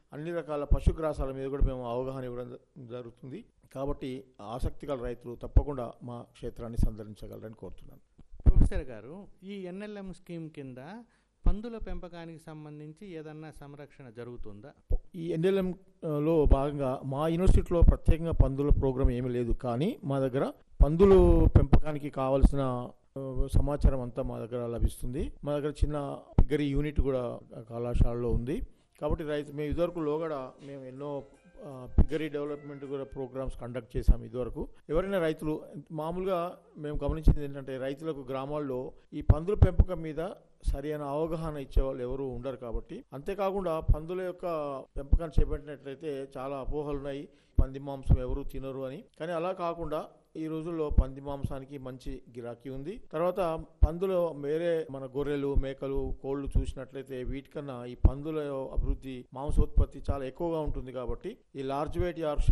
అన్ని రకాల పశుగ్రాసాల మీద కూడా మేము అవగాహన ఇవ్వడం జ- జరుగుతుంది కాబట్టి ఆసక్తి గల రైతులు తప్పకుండా మా క్షేత్రాన్ని సందర్శించగలరని కోరుతున్నాను ప్రొఫెసర్ గారు ఈ ఎన్ఎల్ఎం స్కీమ్ కింద పందుల పెంపకానికి సంబంధించి ఏదన్నా సంరక్షణ జరుగుతుందా ఈ ఎన్ఎల్ఎం లో భాగంగా మా యూనివర్సిటీలో ప్రత్యేకంగా పందుల ప్రోగ్రామ్ ఏమీ లేదు కానీ మా దగ్గర పందులు పెంపకానికి కావలసిన ఆ, సమాచారం అంతా మా దగ్గర లభిస్తుంది మా దగ్గర చిన్న పిగ్గరి యూనిట్ కూడా కళాశాలలో ఉంది కాబట్టి రైతు మేము ఇదివరకు లోగడ మేము ఎన్నో ఆ, పిగ్గరీ డెవలప్మెంట్ కూడా ప్రోగ్రామ్స్ కండక్ట్ చేశాము ఇదివరకు ఎవరైనా రైతులు మామూలుగా మేము గమనించింది ఏంటంటే రైతులకు గ్రామాల్లో ఈ పందుల పెంపకం మీద సరైన అవగాహన ఇచ్చేవాళ్ళు ఎవరు ఉండరు కాబట్టి అంతేకాకుండా పందుల యొక్క పెంపకాన్ని చేపట్టినట్లయితే చాలా అపోహలు ఉన్నాయి పంది మాంసం ఎవరు తినరు అని కానీ అలా కాకుండా ఈ రోజుల్లో పంది మాంసానికి మంచి గిరాకీ ఉంది తర్వాత పందులు వేరే మన గొర్రెలు మేకలు కోళ్లు చూసినట్లయితే వీటికన్నా ఈ పందుల అభివృద్ధి మాంసోత్పత్తి చాలా ఎక్కువగా ఉంటుంది కాబట్టి ఈ లార్జ్ వెయిట్ యార్ష